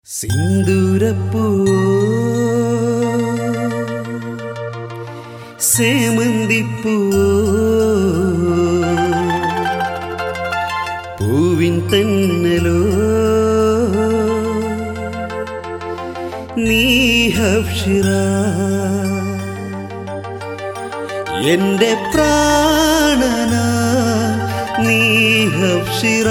സിന്ദൂരപ്പൂ സേമന്തിപ്പൂ പൂവിൻ തന്നലോ നീ ഹഫ്ഷിറ എന്റെ പ്രാണന നീ ഹഫ്ഷിറ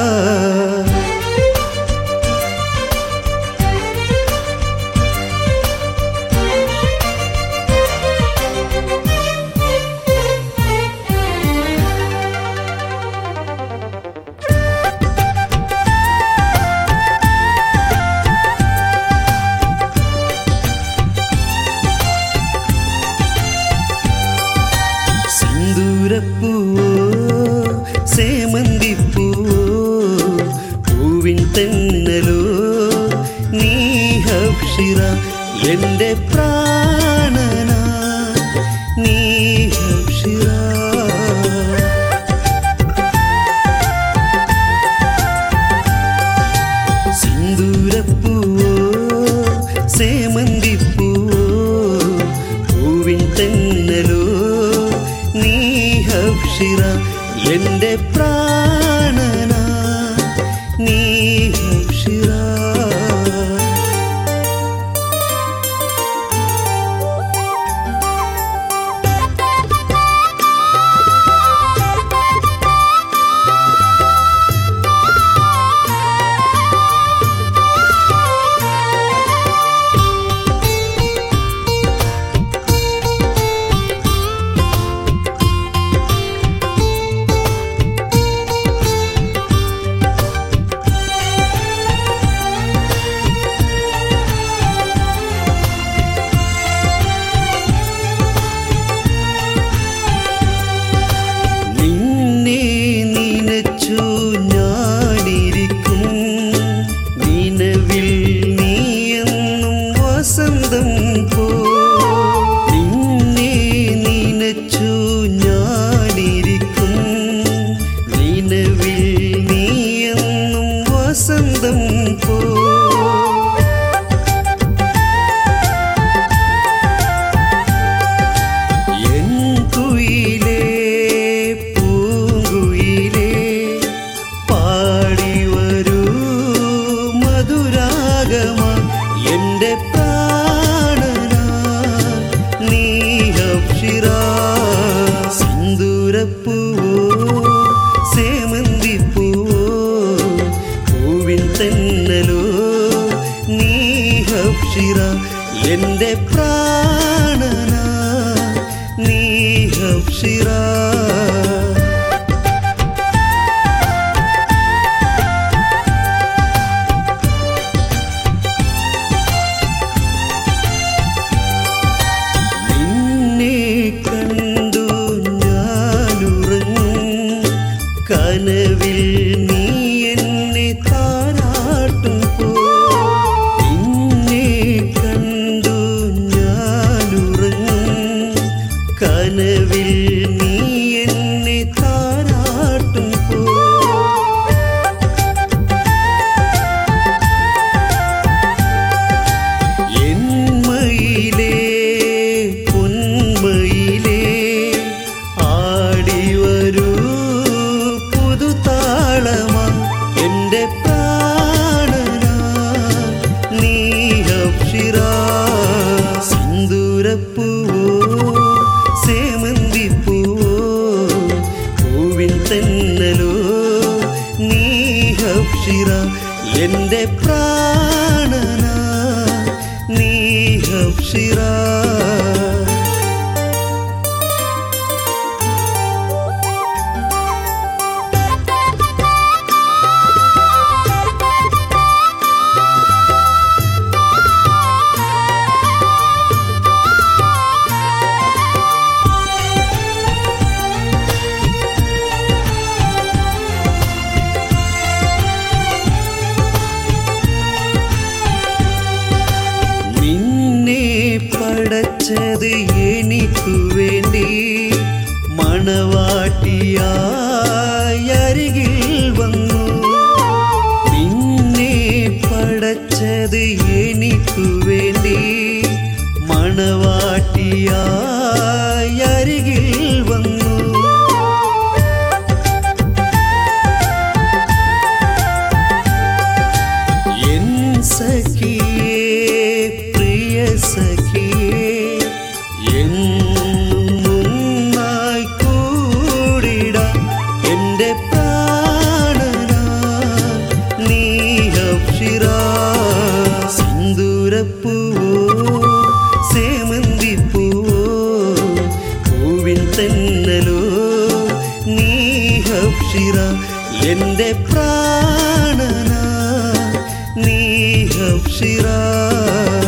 സിന്ദൂരപ്പൂവോ സേമന്തിപ്പൂവോ പൂവിൻ തെന്നലോ നീ ഹഫ്ഷിറ എന്റെ പ്രാണന നീ ഹഫ്ഷിറ സിന്ദൂരപ്പൂവോ സേമന്തിപ്പൂവോ പൂവിൻ തെന്നലോ നീ ഹഫ്ഷിറ എന്റെ പ്രാണന നീ ഹഫ്ഷിറ നിന്നെ നിനച്ചു ഞാനിരിക്കും നിലവിൽ നീയെന്നും വസന്തം പോ നിന്നെ നിനച്ചു ഞാനിരിക്കും നിലവിൽ നീയെന്നും വസന്തം പോ എൻ കുയിലേ പൂങ്കുയിലേ പാടി വരൂ മധുരാഗമ എൻ്റെ പ്രാണന നീ ഹഫ്ഷിറ സിന്ദൂരപ്പൂവോ സേമന്തിപ്പൂവോ പൂവിൻ തെന്നലോ നീ ഹഫ്ഷിറ എൻ്റെ പ്രാണന നീ ഹഫ്ഷിറ നിന്നെ കണ്ടു ഞാനുറങ്ങും കനവിൽ നീ എന്നെ താരാട്ടും പോ നിന്നെ കണ്ടു ഞാനുറങ്ങും കനവിൽ നീ എന്നെ താരാട്ടും പോ എന്മയിലേ പൊന്മയിലേ ആടി വരൂ പുതുതാളമാ എൻ്റെ പ്രാണന നീ ഹഫ്ഷിറ സിന്ദൂരപ്പൂവോ സേമന്തിപ്പൂവോ പൂവിൻ തെന്നലോ നീ ഹഫ്ഷിറ എൻ്റെ പ്രാണന നീ ഹഫ്ഷിറ നിന്നെ പടച്ചത് എനിക്കു വേണ്ടി മണവാട്ടിയായി അരികിൽ വന്നു നിന്നെ പടച്ച പടച്ചത് എനിക്കു വേണ്ടി മണവാട്ടിയായി അരികിൽ വന്നു എൻ സഖിയേ പ്രിയ സഖിയേ എന്നുമായി കൂടിട എൻ്റെ പ്രാണനാ നീ അപ്ഷിറ സിന്ദൂരപ്പൂവോ സേമന്തിപ്പൂവോ പൂവിൻ തെന്നലോ നീ അപ്ഷിറ എൻ്റെ പ്രാണനാ നീ അപ്ഷിറ